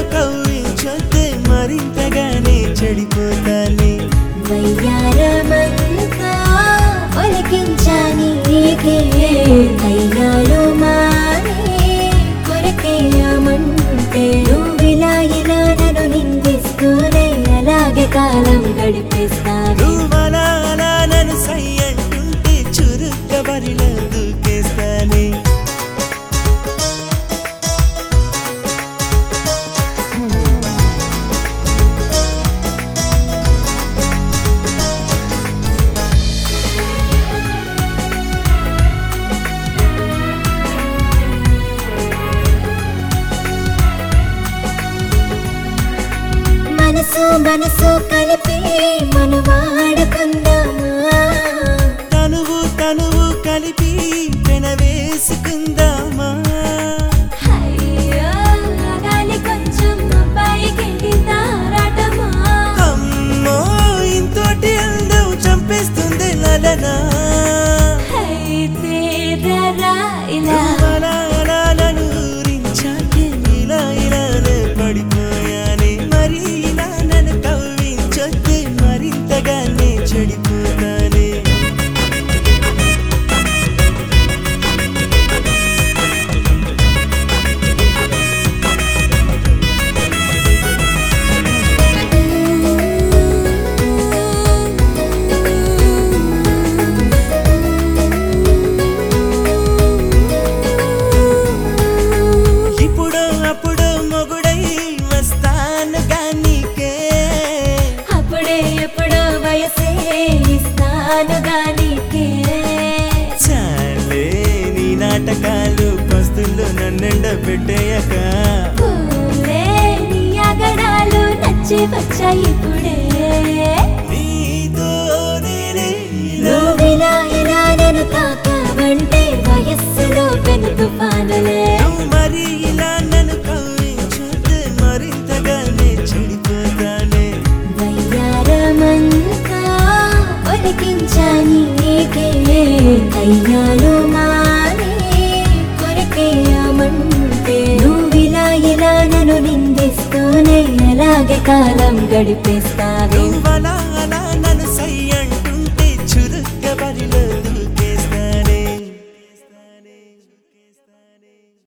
కవ్వించొద్దే మరింతగానే చెడిపోతానే వయ్యారమంతా ఒలికించాని నీకే కయ్యాలు మానే కొరకేయమంటే నువ్విలా ఇలా నన్ను నిందిస్తూనే అలాగే కాలం గడిపేస్తాను నువ్వలా అలా నన్ను సై అంటుంటే చురుక్క బరిలో దూకేస్తానే మనసు మనసు కలిపి మనం వాడుకుందామా తనువు తనువు కలిపి పెనవేసుకుందామా అయ్యో గాలి కొంచెం పైకి తారాటమా అమ్మో ఇంతోటి అందం చంపేస్తుంది లలనా అయితే రా ఇలా నువ్వలా అలా నన్ను ఊరించాకే ఇలా ఇలానే పడిపోయానే మరి ఇలా నన్ను కవ్వించొద్దే మరింతగానే చెడిపోతానే ఇప్పుడు అప్పుడు మొగుడై వస్తాను గానీకే అప్పుడే ఎప్పుడో వయసే ఇస్తాను గానికే చాలే నీ నాటకాలు పస్తులు నన్నెండ పెట్టేయక పూలే నీ అగడాలు నచ్చి వచ్చాయి ఇప్పుడే నీతో నేనే ఇలా నువ్విలా ఇలా నన్ను తాకావంటే వయస్సులో పెను తుఫానులే నువ్వు మరి ఇలా నన్ను కవ్వించొద్దే మరింతగానే చెడిపోతానే వయ్యారమంతా ఒలికించాని నీకే కయ్యాలు మానే కొరకేయమంటే నువ్విలా ఇలా నన్ను నిందిస్తూనే అలాగే కాలం గడిపేస్తావే నువ్వలా